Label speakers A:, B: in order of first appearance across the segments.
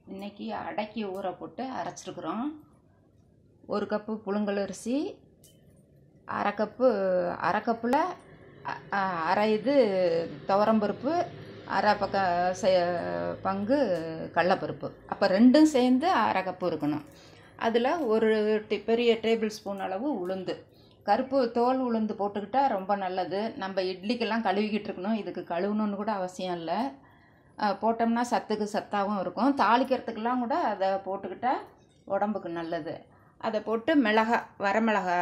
A: இன்னைக்கு அடக்கி ஊற போட்டு அரைச்சிருக்குறோம் ஒரு கப்பு புழுங்கலரிசி அரை கப்பு அரை கப்பில் அரை இது துவரம்பருப்பு அரை பக்க செ- பங்கு கடலப்பருப்பு அப்போ ரெண்டும் சேர்ந்து அரை கப்பு இருக்கணும் அதில் ஒரு டி- பெரிய டேபிள் ஸ்பூன் அளவு உளுந்து கருப்பு தோல் உளுந்து போட்டுக்கிட்டா ரொம்ப நல்லது நம்ம இட்லிக்கெல்லாம் கழுவிக்கிட்டு இருக்கணும் இதுக்கு கழுவணுன்னு கூட அவசியம் இல்லை அஹ் போட்டோம்னா சத்துக்கு சத்தாகவும் இருக்கும் தாளிக்கிறதுக்கெல்லாம் கூட அதை போட்டுக்கிட்டா உடம்புக்கு நல்லது அதை போட்டு மிளகா வரமிளகா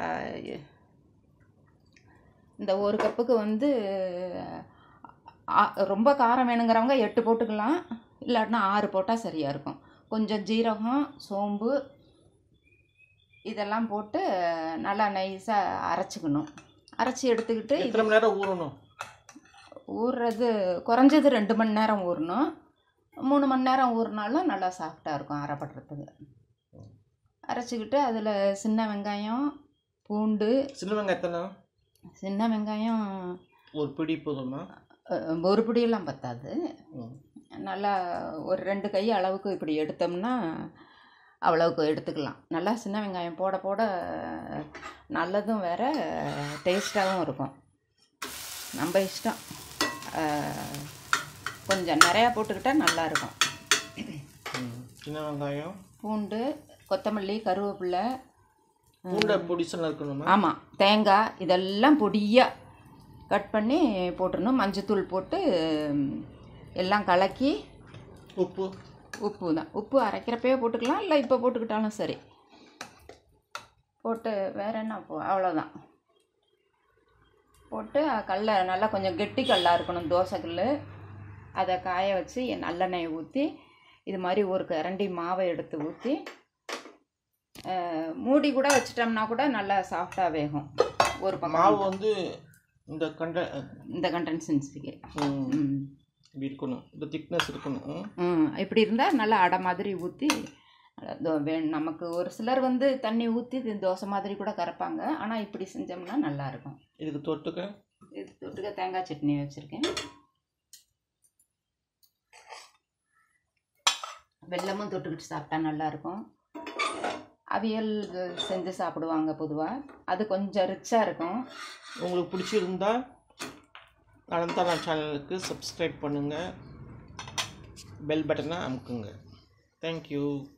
A: இந்த ஒரு கப்புக்கு வந்து ஆ- ரொம்ப காரம் வேணுங்கிறவங்க எட்டு போட்டுக்கலாம் இல்லாட்டினா ஆறு போட்டால் சரியாக இருக்கும் கொஞ்சம் ஜீரகம் சோம்பு இதெல்லாம் போட்டு நல்லா நைஸாக அரைச்சிக்கணும் அரைச்சி எடுத்துக்கிட்டு இது
B: எத்தனை மணி நேரம் ஊறணும்
A: ஊறுறது குறைஞ்சது ரெண்டு மணி நேரம் ஊறணும் மூணு மணி நேரம் ஊறினாலும் நல்லா சாஃப்டாக இருக்கும் அரைப்படுறதுக்கு அரைச்சிக்கிட்டு அதில் சின்ன வெங்காயம் பூண்டு
B: சின்ன வெங்காயம் எத்தனை
A: சின்ன வெங்காயம்
B: ஒரு பிடி போதுமா
A: அஹ், ஒரு பிடியெல்லாம் பத்தாது
B: ம்.
A: நல்லா ஒரு ரெண்டு கை அளவுக்கு இப்படி எடுத்தோம்னா அவ்வளவுக்கு எடுத்துக்கலாம் நல்லா சின்ன வெங்காயம் போட போட நல்லதும் வேற டேஸ்ட்டாகவும் இருக்கும் நம்ம இஷ்டம் அஹ், கொஞ்சம் நிறையா போட்டுக்கிட்டா நல்லாயிருக்கும்
B: ம். சின்ன வெங்காயம்
A: பூண்டு கொத்தமல்லி கருவேப்பிலை
B: பூண்டை பொடிசெல்லாம் இருக்கணுமா
A: ஆமாம் தேங்காய் இதெல்லாம் பொடியாக கட் பண்ணி போட்டுடணும் மஞ்சத்தூள் போட்டு ம், எல்லாம் கலக்கி
B: உப்பு
A: உப்பு தான் உப்பு அரைக்கிறப்பவே போட்டுக்கலாம் இல்லை இப்போ போட்டுக்கிட்டாலும் சரி போட்டு வேற என்ன போ அவ்வளோதான் போட்டு கல்லை நல்லா கொஞ்சம் கெட்டி கல்லாக இருக்கணும் தோசைக்கல் அதை காய வச்சு நல்லெண்ணெயை ஊற்றி இது மாதிரி ஒரு கரண்டி மாவை எடுத்து ஊற்றி மூடி கூட வச்சிட்டோம்னா கூட நல்லா சாஃப்டாக வேகும் ஒரு பக்கம்
B: மாவு வந்து இந்த கண்ட
A: இந்த கண்டன்சன்சிக்கு
B: ம்,
A: ம்
B: இப்படி இருக்கணும் இந்த திக்னஸ் இருக்கணும் ம்.
A: ம் இப்படி இருந்தால் நல்லா அடை மாதிரி ஊற்றி நமக்கு ஒரு சிலர் வந்து தண்ணி ஊற்றி தோசை மாதிரி கூட கரைப்பாங்க ஆனால் இப்படி செஞ்சோம்னா நல்லாயிருக்கும்
B: இதுக்கு தொட்டுக்க
A: இது தொட்டுக்க தேங்காய் சட்னி வச்சுருக்கேன் வெல்லமும் தொட்டுக்கிட்டு சாப்பிட்டா நல்லாயிருக்கும் அவியல் செஞ்சு சாப்பிடுவாங்க பொதுவாக அது கொஞ்சம் ரிச்சாக இருக்கும்
B: உங்களுக்கு பிடிச்சிருந்தா அனந்தாரா சேனலுக்கு சப்ஸ்கிரைப் பண்ணுங்கள் பெல் பட்டனை அமுக்குங்க தேங்க்யூ